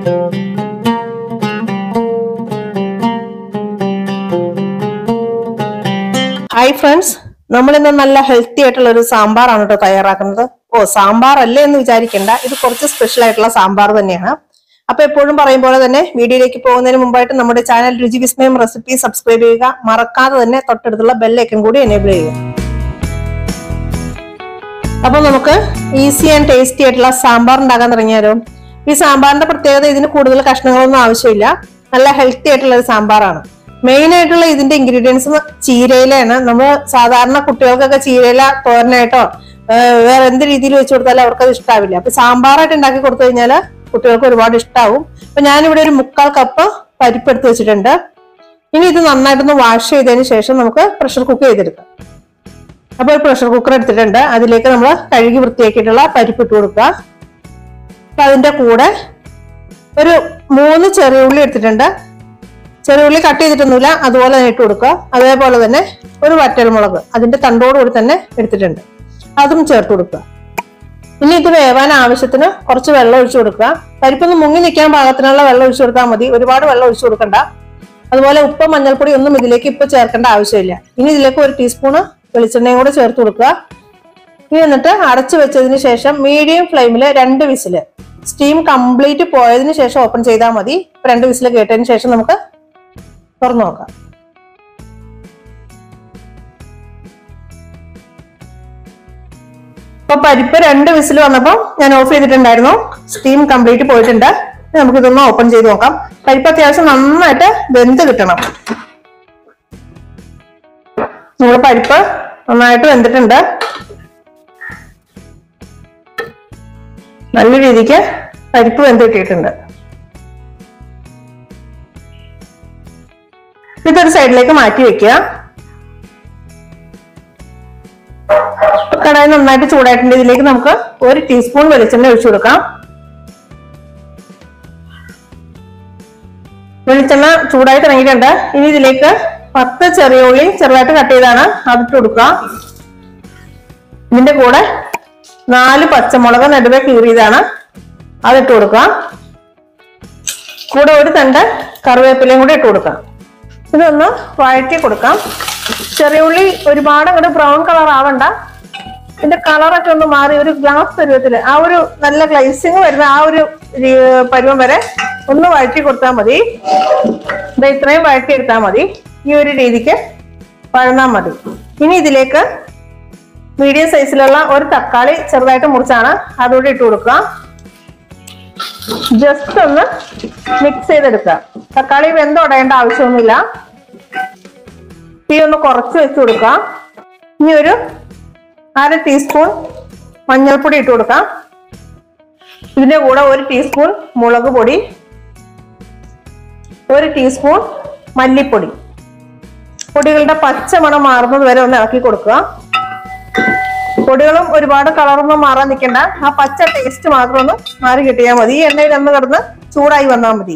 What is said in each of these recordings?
Hi friends നമ്മൾ ഇന്ന് നല്ല ഹെൽത്തി ആയിട്ടുള്ള ഒരു സാമ്പാറാണ് കേട്ടോ തയ്യാറാക്കുന്നത് ഓ സാമ്പാർ അല്ലേ എന്ന് വിചാരിക്കേണ്ട ഇത് കുറച്ച് സ്പെഷ്യൽ ആയിട്ടുള്ള സാമ്പാർ തന്നെയാണ് അപ്പൊ എപ്പോഴും പറയും പോലെ തന്നെ വീഡിയോയിലേക്ക് പോകുന്നതിന് മുമ്പായിട്ട് നമ്മുടെ ചാനൽ രുചി വിസ്മയം റെസിപ്പി സബ്സ്ക്രൈബ് ചെയ്യുക മറക്കാതെ തന്നെ തൊട്ടടുത്തുള്ള ബെല്ലൈക്കൻ കൂടി എനേബിൾ ചെയ്യുക അപ്പൊ നമുക്ക് ഈസി ആൻഡ് ടേസ്റ്റി ആയിട്ടുള്ള സാമ്പാർ ഉണ്ടാക്കാൻ തുടങ്ങിയാലോ ഈ സാമ്പാറിന്റെ പ്രത്യേകത ഇതിന് കൂടുതൽ കഷ്ണങ്ങളൊന്നും ആവശ്യമില്ല നല്ല ഹെൽത്തി ആയിട്ടുള്ള ഒരു സാമ്പാറാണ് മെയിൻ ആയിട്ടുള്ള ഇതിന്റെ ഇൻഗ്രീഡിയൻസ് ചീരയിലയാണ് നമ്മൾ സാധാരണ കുട്ടികൾക്കൊക്കെ ചീരയില തോരനായിട്ടോ ഏഹ് വേറെ എന്ത് രീതിയിൽ വെച്ച് കൊടുത്താലും അവർക്കത് ഇഷ്ടാവില്ല അപ്പൊ സാമ്പാറായിട്ട് ഉണ്ടാക്കി കൊടുത്തു കഴിഞ്ഞാൽ കുട്ടികൾക്ക് ഒരുപാട് ഇഷ്ടാവും അപ്പൊ ഞാനിവിടെ ഒരു മുക്കാൽ കപ്പ് പരിപ്പ് എടുത്ത് വെച്ചിട്ടുണ്ട് ഇനി ഇത് നന്നായിട്ടൊന്ന് വാഷ് ചെയ്തതിന് ശേഷം നമുക്ക് പ്രഷർ കുക്ക് ചെയ്തെടുക്കാം അപ്പൊ ഒരു പ്രഷർ കുക്കർ എടുത്തിട്ടുണ്ട് അതിലേക്ക് നമ്മൾ കഴുകി വൃത്തിയാക്കിയിട്ടുള്ള പരിപ്പ് ഇട്ട് കൊടുക്കുക അപ്പൊ അതിന്റെ കൂടെ ഒരു മൂന്ന് ചെറിയ ഉള്ളി എടുത്തിട്ടുണ്ട് ചെറിയ ഉള്ളി കട്ട് ചെയ്തിട്ടൊന്നുമില്ല അതുപോലെ തന്നെ ഇട്ട് കൊടുക്കുക അതേപോലെ തന്നെ ഒരു വറ്റൽമുളക് അതിന്റെ തണ്ടോടുകൂടി തന്നെ എടുത്തിട്ടുണ്ട് അതും ചേർത്ത് കൊടുക്കുക ഇനി ഇത് വേവാൻ ആവശ്യത്തിന് കുറച്ച് വെള്ളം ഒഴിച്ചു കൊടുക്കുക പരിപ്പൊന്ന് മുങ്ങി നിൽക്കാൻ പാകത്തിനുള്ള വെള്ളം ഒഴിച്ചു കൊടുത്താൽ മതി ഒരുപാട് വെള്ളം ഒഴിച്ചു കൊടുക്കണ്ട അതുപോലെ ഉപ്പ് മഞ്ഞൾപ്പൊടി ഒന്നും ഇതിലേക്ക് ഇപ്പൊ ചേർക്കേണ്ട ആവശ്യമില്ല ഇനി ഇതിലേക്ക് ഒരു ടീസ്പൂണ് വെളിച്ചെണ്ണയും കൂടെ ചേർത്ത് കൊടുക്കുക ഇനി എന്നിട്ട് അടച്ചു വെച്ചതിന് ശേഷം മീഡിയം ഫ്ലെയിമിൽ രണ്ട് വിസില് സ്റ്റീം കംപ്ലീറ്റ് പോയതിന് ശേഷം ഓപ്പൺ ചെയ്താൽ മതി ഇപ്പൊ രണ്ട് വിസിൽ കേട്ടതിന് ശേഷം നമുക്ക് തുറന്നു നോക്കാം ഇപ്പൊ പരിപ്പ് രണ്ട് വിസിൽ വന്നപ്പോൾ ഞാൻ ഓഫ് ചെയ്തിട്ടുണ്ടായിരുന്നു സ്റ്റീം കംപ്ലീറ്റ് പോയിട്ടുണ്ട് ഇനി നമുക്ക് ഇതൊന്ന് ഓപ്പൺ ചെയ്ത് നോക്കാം പരിപ്പ് അത്യാവശ്യം നന്നായിട്ട് വെന്ത് കിട്ടണം നമ്മുടെ പരിപ്പ് നന്നായിട്ട് വെന്തിട്ടുണ്ട് നല്ല രീതിക്ക് പരിപ്പ് വെന്ത് കിട്ടിയിട്ടുണ്ട് ഇതൊരു സൈഡിലേക്ക് മാറ്റി വെക്കുക കടായി നന്നായിട്ട് ചൂടായിട്ടുണ്ട് ഇതിലേക്ക് നമുക്ക് ഒരു ടീസ്പൂൺ വെളിച്ചെണ്ണ ഒഴിച്ചു കൊടുക്കാം വെളിച്ചെണ്ണ ചൂടായി തുടങ്ങിയിട്ടുണ്ട് ഇനി ഇതിലേക്ക് പത്ത് ചെറിയ ഉള്ളി ചെറുതായിട്ട് കട്ട് ചെയ്താണ് അതിട്ട് കൊടുക്കുക ഇതിന്റെ കൂടെ നാല് പച്ചമുളക് നടുവെ കീറിയതാണ് അതിട്ട് കൊടുക്കുക കൂടെ ഒരു തണ്ട് കറിവേപ്പിലയും കൂടി ഇട്ട് കൊടുക്കാം ഇതൊന്ന് വഴറ്റി കൊടുക്കാം ചെറിയ ഉള്ളി ഒരുപാട് അങ്ങോട്ട് ബ്രൗൺ കളർ ആവണ്ട ഇതിന്റെ കളറൊക്കെ ഒന്ന് മാറി ഒരു ഗ്ലാസ് പരുവത്തില് ആ ഒരു നല്ല ഗ്ലൈസിങ് വരുന്ന ആ ഒരു രീ- പരുവം വരെ ഒന്ന് വഴറ്റി കൊടുത്താൽ മതി ഇത് ഇത്രയും വഴറ്റി എടുത്താൽ മതി ഈ ഒരു രീതിക്ക് വഴന്നാൽ മതി ഇനി ഇതിലേക്ക് മീഡിയം സൈസിലുള്ള ഒരു തക്കാളി ചെറുതായിട്ട് മുറിച്ചാണ് അതുകൂടി ഇട്ട് കൊടുക്കുക ജസ്റ്റ് ഒന്ന് മിക്സ് ചെയ്തെടുക്കുക തക്കാളി വെന്തുടയേണ്ട ആവശ്യമൊന്നുമില്ല തീ ഒന്ന് കുറച്ച് വെച്ച് കൊടുക്കുക ഇനി ഒരു അര ടീസ്പൂൺ മഞ്ഞൾപ്പൊടി ഇട്ട് കൊടുക്കാം ഇതിന്റെ കൂടെ ഒരു ടീസ്പൂൺ മുളക് പൊടി ഒരു ടീസ്പൂൺ മല്ലിപ്പൊടി പൊടികളുടെ പച്ചമണം മാറുന്നത് വരെ ഒന്ന് ഇളക്കി കൊടുക്കുക പൊടികളും ഒരുപാട് കളറൊന്നും മാറാൻ നിൽക്കണ്ട ആ പച്ച ടേസ്റ്റ് മാത്രം ഒന്ന് മാറി കിട്ടിയാൽ മതി ഈ എണ്ണയിൽ ഒന്ന് കിടന്ന് ചൂടായി വന്നാൽ മതി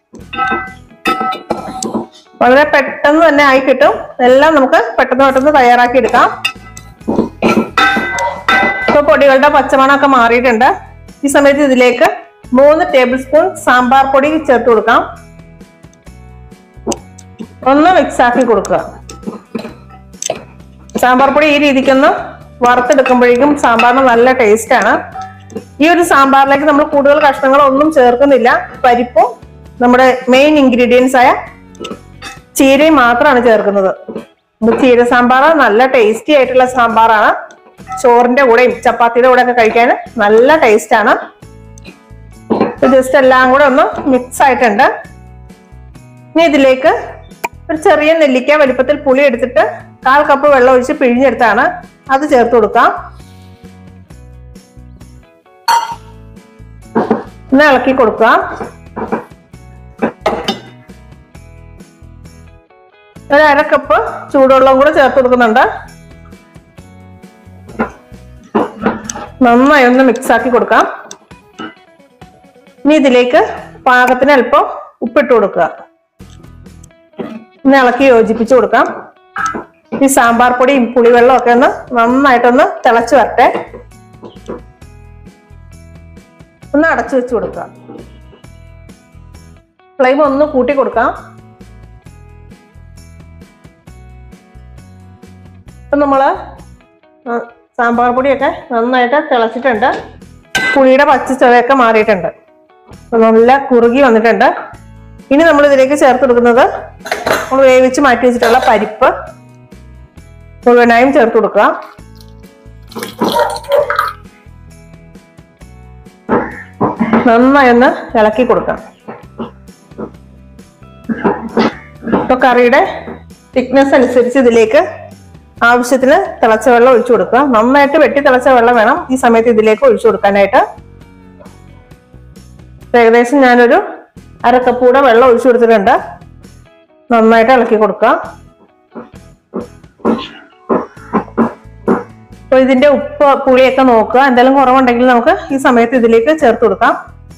വളരെ പെട്ടെന്ന് തന്നെ ആയി കിട്ടും എല്ലാം നമുക്ക് പെട്ടെന്ന് പെട്ടെന്ന് തയ്യാറാക്കി എടുക്കാം ഇപ്പൊ പൊടികളുടെ പച്ചമണമൊക്കെ മാറിയിട്ടുണ്ട് ഈ സമയത്ത് ഇതിലേക്ക് മൂന്ന് ടേബിൾ സ്പൂൺ സാമ്പാർ പൊടി ചേർത്ത് കൊടുക്കാം ഒന്ന് മിക്സ് ആക്കി കൊടുക്കുക സാമ്പാർ പൊടി ഈ രീതിക്കൊന്ന് വറുത്തെടുക്കുമ്പോഴേക്കും സാമ്പാറിന് നല്ല ടേസ്റ്റ് ആണ് ഈ ഒരു സാമ്പാറിലേക്ക് നമ്മൾ കൂടുതൽ കഷ്ണങ്ങൾ ഒന്നും ചേർക്കുന്നില്ല പരിപ്പും നമ്മുടെ മെയിൻ ഇൻഗ്രീഡിയൻസ് ആയ ചീരയും മാത്രമാണ് ചേർക്കുന്നത് ഇത് ചീര സാമ്പാർ നല്ല ടേസ്റ്റി ആയിട്ടുള്ള സാമ്പാറാണ് ചോറിന്റെ കൂടെയും ചപ്പാത്തിയുടെ കൂടെ ഒക്കെ കഴിക്കാൻ നല്ല ടേസ്റ്റ് ആണ് ജസ്റ്റ് എല്ലാം കൂടെ ഒന്ന് മിക്സ് ആയിട്ടുണ്ട് ഇനി ഇതിലേക്ക് ഒരു ചെറിയ നെല്ലിക്ക വലിപ്പത്തിൽ പുളി എടുത്തിട്ട് കാൽ കപ്പ് വെള്ളം ഒഴിച്ച് പിഴിഞ്ഞെടുത്താണ് അത് ചേർത്ത് കൊടുക്കാം ഒന്ന് ഇളക്കി കൊടുക്കുക ഒരു അര കപ്പ് ചൂടുവെള്ളം കൂടെ ചേർത്ത് കൊടുക്കുന്നുണ്ട് നന്നായി ഒന്ന് മിക്സ് ആക്കി കൊടുക്കാം ഇനി ഇതിലേക്ക് പാകത്തിന് അല്പം ഉപ്പിട്ട് കൊടുക്കുക ഒന്ന് ഇളക്കി യോജിപ്പിച്ച് കൊടുക്കാം ഈ സാമ്പാർ പൊടിയും പുളിവെള്ളവും ഒക്കെ ഒന്ന് നന്നായിട്ടൊന്ന് തിളച്ച് വരട്ടെ ഒന്ന് അടച്ചു വെച്ച് കൊടുക്കുക ഫ്ലെയിം ഒന്ന് കൂട്ടി കൊടുക്കാം ഇപ്പം നമ്മൾ സാമ്പാർ പൊടിയൊക്കെ നന്നായിട്ട് തിളച്ചിട്ടുണ്ട് പുളിയുടെ പച്ച ചുവയൊക്കെ മാറിയിട്ടുണ്ട് അപ്പൊ നല്ല കുറുകി വന്നിട്ടുണ്ട് ഇനി നമ്മൾ ഇതിലേക്ക് ചേർത്ത് കൊടുക്കുന്നത് നമ്മൾ വേവിച്ച് മാറ്റി വെച്ചിട്ടുള്ള പരിപ്പ് മുഴുവനായും ചേർത്ത് കൊടുക്കുക നന്നായി ഒന്ന് ഇളക്കി കൊടുക്കാം ഇപ്പൊ കറിയുടെ തിക്നെസ് അനുസരിച്ച് ഇതിലേക്ക് ആവശ്യത്തിന് തിളച്ച വെള്ളം ഒഴിച്ചു കൊടുക്കുക നന്നായിട്ട് വെട്ടി തിളച്ച വെള്ളം വേണം ഈ സമയത്ത് ഇതിലേക്ക് ഒഴിച്ചു കൊടുക്കാനായിട്ട് ഇപ്പൊ ഏകദേശം ഞാനൊരു അരക്കപ്പൂടെ വെള്ളം ഒഴിച്ചു കൊടുത്തിട്ടുണ്ട് നന്നായിട്ട് ഇളക്കി കൊടുക്കുക അപ്പൊ ഇതിന്റെ ഉപ്പ് പുളിയൊക്കെ നോക്കുക എന്തെങ്കിലും കുറവുണ്ടെങ്കിൽ നമുക്ക് ഈ സമയത്ത് ഇതിലേക്ക് ചേർത്ത് കൊടുക്കാം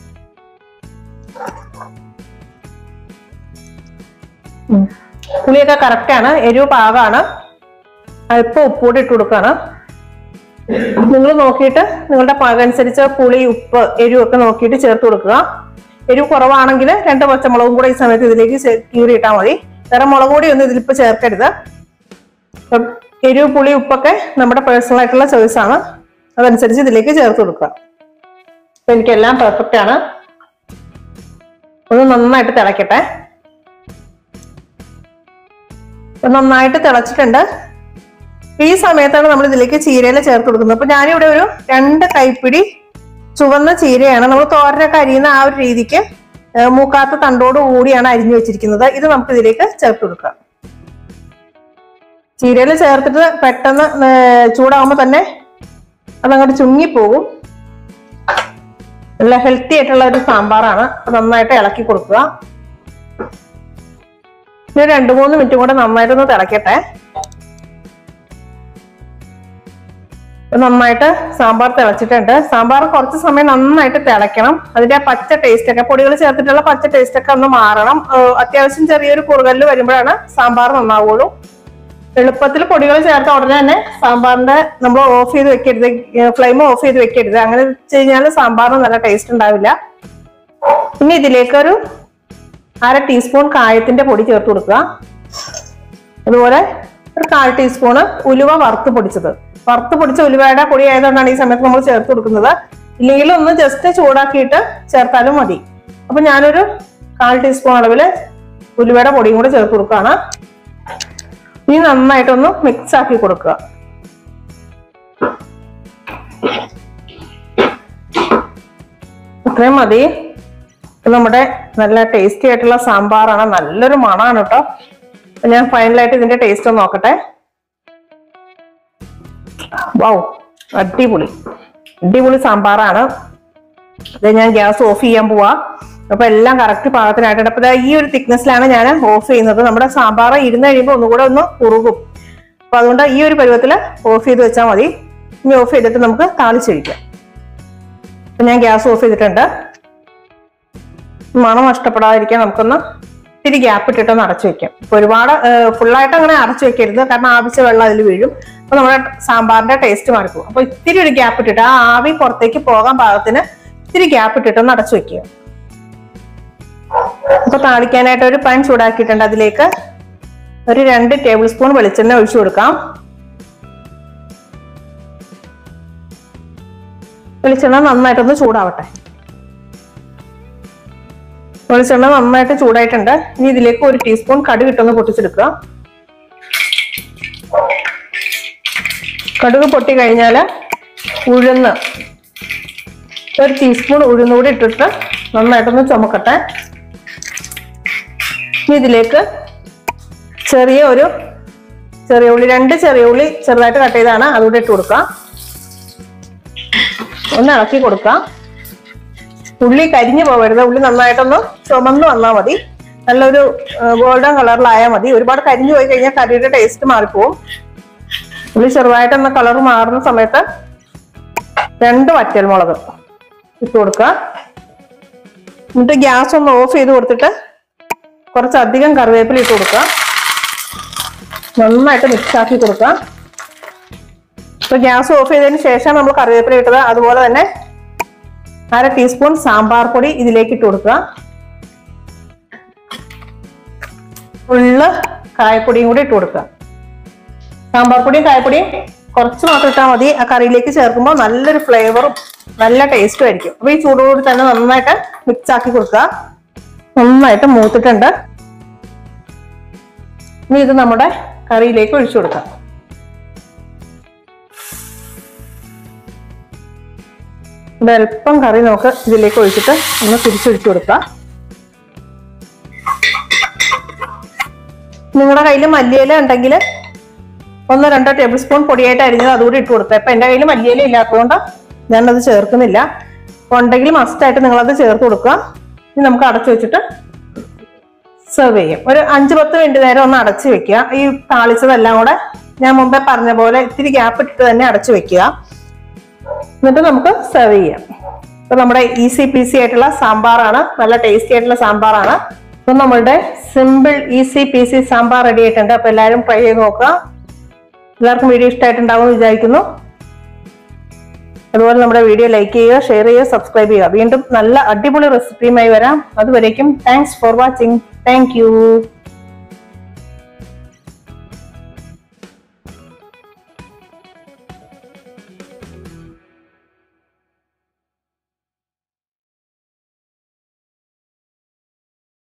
ഉം. പുളിയൊക്കെ കറക്റ്റ് ആണ് എരിവ് പാകമാണ് അല്പം ഉപ്പൂടെ ഇട്ട് കൊടുക്കാണ് നിങ്ങൾ നോക്കിയിട്ട് നിങ്ങളുടെ പാകം അനുസരിച്ച് പുളി ഉപ്പ് എരിവൊക്കെ നോക്കിയിട്ട് ചേർത്ത് കൊടുക്കുക എരിവ് കുറവാണെങ്കിൽ രണ്ട് പച്ചമുളകും കൂടെ ഈ സമയത്ത് ഇതിലേക്ക് ചേ- കീറിയിട്ടാൽ മതി വേറെ മുളക് പൊടി ഒന്നും ഇതിലിപ്പോ ചേർക്കരുത് അപ്പം എരിവ് പുളി ഉപ്പൊക്കെ നമ്മുടെ പേഴ്സണൽ ആയിട്ടുള്ള ചോയ്സ് ആണ് അതനുസരിച്ച് ഇതിലേക്ക് ചേർത്ത് കൊടുക്കുക അപ്പൊ എനിക്കെല്ലാം പെർഫെക്റ്റ് ആണ് ഒന്ന് നന്നായിട്ട് തിളക്കട്ടെ അപ്പൊ നന്നായിട്ട് തിളച്ചിട്ടുണ്ട് ഈ സമയത്താണ് നമ്മൾ ഇതിലേക്ക് ചീരയില ചേർത്ത് കൊടുക്കുന്നത് അപ്പൊ ഞാനിവിടെ ഒരു രണ്ട് കൈപ്പിടി ചുവന്ന ചീരയാണ് നമ്മൾ തോരനൊക്കെ അരിയുന്ന ആ ഒരു രീതിക്ക് ഏർ മൂക്കാത്ത തണ്ടോട് കൂടിയാണ് അരിഞ്ഞു വെച്ചിരിക്കുന്നത് ഇത് നമുക്ക് ഇതിലേക്ക് ചേർത്ത് കൊടുക്കാം ചീരയിൽ ചേർത്തിട്ട് പെട്ടെന്ന് ഏർ ചൂടാവുമ്പോൾ തന്നെ അതങ്ങോട്ട് ചുങ്ങിപ്പോകും നല്ല ഹെൽത്തി ആയിട്ടുള്ള ഒരു സാമ്പാറാണ് അപ്പൊ നന്നായിട്ട് ഇളക്കി കൊടുക്കുക ഇനി രണ്ടു മൂന്ന് മിനിറ്റും കൂടെ നന്നായിട്ടൊന്ന് തിളക്കട്ടെ ഇപ്പൊ നന്നായിട്ട് സാമ്പാർ തിളച്ചിട്ടുണ്ട് സാമ്പാർ കുറച്ച് സമയം നന്നായിട്ട് തിളയ്ക്കണം അതിന്റെ ആ പച്ച ടേസ്റ്റ് ഒക്കെ പൊടികൾ ചേർത്തിട്ടുള്ള പച്ച ടേസ്റ്റ് ഒക്കെ ഒന്ന് മാറണം ഏർ അത്യാവശ്യം ചെറിയൊരു കുറുകല്ല് വരുമ്പോഴാണ് സാമ്പാർ നന്നാവുള്ളൂ എളുപ്പത്തിൽ പൊടികൾ ചേർത്ത ഉടനെ തന്നെ സാമ്പാറിന്റെ നമ്മൾ ഓഫ് ചെയ്ത് വെക്കരുത് ഫ്ലെയിം ഓഫ് ചെയ്ത് വെക്കരുത് അങ്ങനെ വെച്ച് കഴിഞ്ഞാൽ സാമ്പാറിന് നല്ല ടേസ്റ്റ് ഉണ്ടാവില്ല ഇനി ഇതിലേക്ക് ഒരു അര ടീസ്പൂൺ കായത്തിന്റെ പൊടി ചേർത്ത് കൊടുക്കുക അതുപോലെ ഒരു കാൽ ടീസ്പൂണ് ഉലുവ വറുത്ത് പൊടിച്ചത് വറുത്ത് പൊടിച്ച ഉലുവയുടെ പൊടി ആയതുകൊണ്ടാണ് ഈ സമയത്ത് നമ്മൾ ചേർത്ത് കൊടുക്കുന്നത് ഇല്ലെങ്കിൽ ഒന്ന് ജസ്റ്റ് ചൂടാക്കിയിട്ട് ചേർത്താലും മതി അപ്പൊ ഞാനൊരു കാൽ ടീസ്പൂൺ അളവില് ഉലുവയുടെ പൊടിയും കൂടെ ചേർത്ത് കൊടുക്കുകയാണ് ഇനി നന്നായിട്ടൊന്ന് മിക്സ് ആക്കി കൊടുക്കുക ഇത്രയും മതി ഇത് നമ്മുടെ നല്ല ടേസ്റ്റി ആയിട്ടുള്ള സാമ്പാറാണ് നല്ലൊരു മണമാണ് കേട്ടോ അപ്പൊ ഞാൻ ഫൈനലായിട്ട് ഇതിന്റെ ടേസ്റ്റ് ഒന്ന് നോക്കട്ടെ വൗ അടിപൊളി അടിപൊളി സാമ്പാറാണ് ഇത് ഞാൻ ഗ്യാസ് ഓഫ് ചെയ്യാൻ പോവാ അപ്പൊ എല്ലാം കറക്റ്റ് പാകത്തിനായിട്ടുണ്ട് അപ്പൊ ദാ ഈ ഒരു തിക്നെസ്സിലാണ് ഞാൻ ഓഫ് ചെയ്യുന്നത് നമ്മുടെ സാമ്പാർ ഇരുന്ന് കഴിയുമ്പോൾ ഒന്നുകൂടെ ഒന്ന് കുറുകും അപ്പൊ അതുകൊണ്ട് ഈ ഒരു പരുവത്തില് ഓഫ് ചെയ്ത് വെച്ചാൽ മതി ഇനി ഓഫ് ചെയ്തിട്ട് നമുക്ക് താളിച്ചൊഴിക്കാം അപ്പൊ ഞാൻ ഗ്യാസ് ഓഫ് ചെയ്തിട്ടുണ്ട് മണം നഷ്ടപ്പെടാതിരിക്കാൻ നമുക്കൊന്ന് ഇത്തിരി ഗ്യാപ്പ് ഇട്ടിട്ടൊന്ന് അടച്ചു വെക്കാം ഇപ്പൊ ഒരുപാട് ഫുള്ളായിട്ട് അങ്ങനെ അടച്ചു വെക്കരുത് കാരണം ആവശ്യ വെള്ളം അതിൽ വീഴും അപ്പൊ നമ്മുടെ സാമ്പാറിന്റെ ടേസ്റ്റ് മാറിപ്പോകും അപ്പൊ ഇത്തിരി ഒരു ഗ്യാപ്പ് ഇട്ടിട്ട് ആ ആവി പുറത്തേക്ക് പോകാൻ പാകത്തിന് ഇത്തിരി ഗ്യാപ്പ് ഇട്ടിട്ടൊന്ന് അടച്ചു വെക്കുക അപ്പൊ താളിക്കാനായിട്ട് ഒരു പാൻ ചൂടാക്കിയിട്ടുണ്ട് അതിലേക്ക് ഒരു രണ്ട് ടേബിൾ സ്പൂൺ വെളിച്ചെണ്ണ ഒഴിച്ചു കൊടുക്കാം വെളിച്ചെണ്ണ നന്നായിട്ടൊന്ന് ചൂടാവട്ടെ വെളിച്ചെണ്ണ നന്നായിട്ട് ചൂടായിട്ടുണ്ട് ഇനി ഇതിലേക്ക് ഒരു ടീസ്പൂൺ കടുക് ഇട്ടൊന്ന് പൊട്ടിച്ചെടുക്കുക കടുക് പൊട്ടി കഴിഞ്ഞാൽ ഉഴുന്ന് ഒരു ടീസ്പൂൺ ഉഴുന്നുകൂടി ഇട്ടിട്ട് നന്നായിട്ടൊന്ന് ചുമക്കട്ടെ ഇനി ഇതിലേക്ക് ചെറിയ ഒരു ചെറിയ ഉള്ളി രണ്ട് ചെറിയ ഉള്ളി ചെറുതായിട്ട് കട്ട് ചെയ്താണ് അതുകൂടി ഇട്ട് കൊടുക്കാം ഒന്ന് ഇളക്കി കൊടുക്കാം ഉള്ളി കരിഞ്ഞു പോകരുത് ഉള്ളി നന്നായിട്ടൊന്ന് ചുമന്ന് വന്നാൽ മതി നല്ലൊരു ഗോൾഡൻ കളറിലായാൽ മതി ഒരുപാട് കരിഞ്ഞു പോയി കഴിഞ്ഞാൽ കറിയുടെ ടേസ്റ്റ് മാറിപ്പോവും ഉള്ളി ചെറുതായിട്ടൊന്ന് കളർ മാറുന്ന സമയത്ത് രണ്ട് വറ്റൽമുളക് ഇട്ട് കൊടുക്കുക എന്നിട്ട് ഗ്യാസ് ഒന്ന് ഓഫ് ചെയ്ത് കൊടുത്തിട്ട് കുറച്ചധികം കറിവേപ്പില ഇട്ട് കൊടുക്കുക നന്നായിട്ട് മിക്സ് ആക്കി കൊടുക്കുക ഇപ്പൊ ഗ്യാസ് ഓഫ് ചെയ്തതിന് ശേഷം നമ്മൾ കറിവേപ്പില ഇട്ടത് അതുപോലെ തന്നെ അര ടീസ്പൂൺ സാമ്പാർ പൊടി ഇതിലേക്ക് ഇട്ട് കൊടുക്കുക ഉള്ള കായപ്പൊടിയും കൂടി ഇട്ട് കൊടുക്കുക സാമ്പാർ പൊടിയും കായപ്പൊടിയും കുറച്ച് മാത്രം ഇട്ടാൽ മതി ആ കറിയിലേക്ക് ചേർക്കുമ്പോൾ നല്ലൊരു ഫ്ലേവറും നല്ല ടേസ്റ്റും ആയിരിക്കും അപ്പൊ ഈ ചൂടോട് തന്നെ നന്നായിട്ട് മിക്സ് ആക്കി കൊടുക്കുക നന്നായിട്ട് മൂത്തിട്ടുണ്ട് ഇനി ഇത് നമ്മുടെ കറിയിലേക്ക് ഒഴിച്ചു കൊടുക്കാം ഇത് അല്പം കറി നമുക്ക് ഇതിലേക്ക് ഒഴിച്ചിട്ട് ഒന്ന് തിരിച്ചൊഴിച്ചു കൊടുക്കാം നിങ്ങളുടെ കയ്യിൽ മല്ലിയില ഉണ്ടെങ്കിൽ ഒന്നോ രണ്ടോ ടേബിൾ സ്പൂൺ പൊടിയായിട്ട് അരിഞ്ഞത് അതുകൂടി ഇട്ട് കൊടുക്കുക ഇപ്പൊ എന്റെ കയ്യിൽ മല്ലിയില ഇല്ലാത്തതുകൊണ്ട് ഞാനത് ചേർക്കുന്നില്ല അപ്പൊ ഉണ്ടെങ്കിൽ മസ്റ്റായിട്ട് നിങ്ങളത് ചേർത്ത് കൊടുക്കുക ഇനി നമുക്ക് അടച്ചു വെച്ചിട്ട് സെർവ് ചെയ്യും ഒരു അഞ്ച് പത്ത് മിനിറ്റ് നേരം ഒന്ന് അടച്ചു വെക്കുക ഈ താളിച്ചതെല്ലാം കൂടെ ഞാൻ മുമ്പേ പറഞ്ഞ പോലെ ഇത്തിരി ഗ്യാപ്പ് ഇട്ടിട്ട് തന്നെ അടച്ചു വെക്കുക എന്നിട്ട് നമുക്ക് സെർവ് ചെയ്യാം ഇപ്പൊ നമ്മുടെ ഈസി പീസി ആയിട്ടുള്ള സാമ്പാറാണ് നല്ല ടേസ്റ്റി ആയിട്ടുള്ള സാമ്പാറാണ് ഇപ്പൊ നമ്മളുടെ simple easy peasy sambar ready ആയിട്ടുണ്ട് അപ്പൊ എല്ലാവരും ട്രൈ ചെയ്ത് നോക്കുക എല്ലാവർക്കും വീഡിയോ ഇഷ്ടമായിട്ടുണ്ടാവും എന്ന് വിചാരിക്കുന്നു അതുപോലെ നമ്മുടെ വീഡിയോ ലൈക്ക് ചെയ്യുക ഷെയർ ചെയ്യുക സബ്സ്ക്രൈബ് ചെയ്യുക വീണ്ടും നല്ല അടിപൊളി റെസിപ്പിയുമായി വരാം അതുവരേക്കും thanks for watching thank U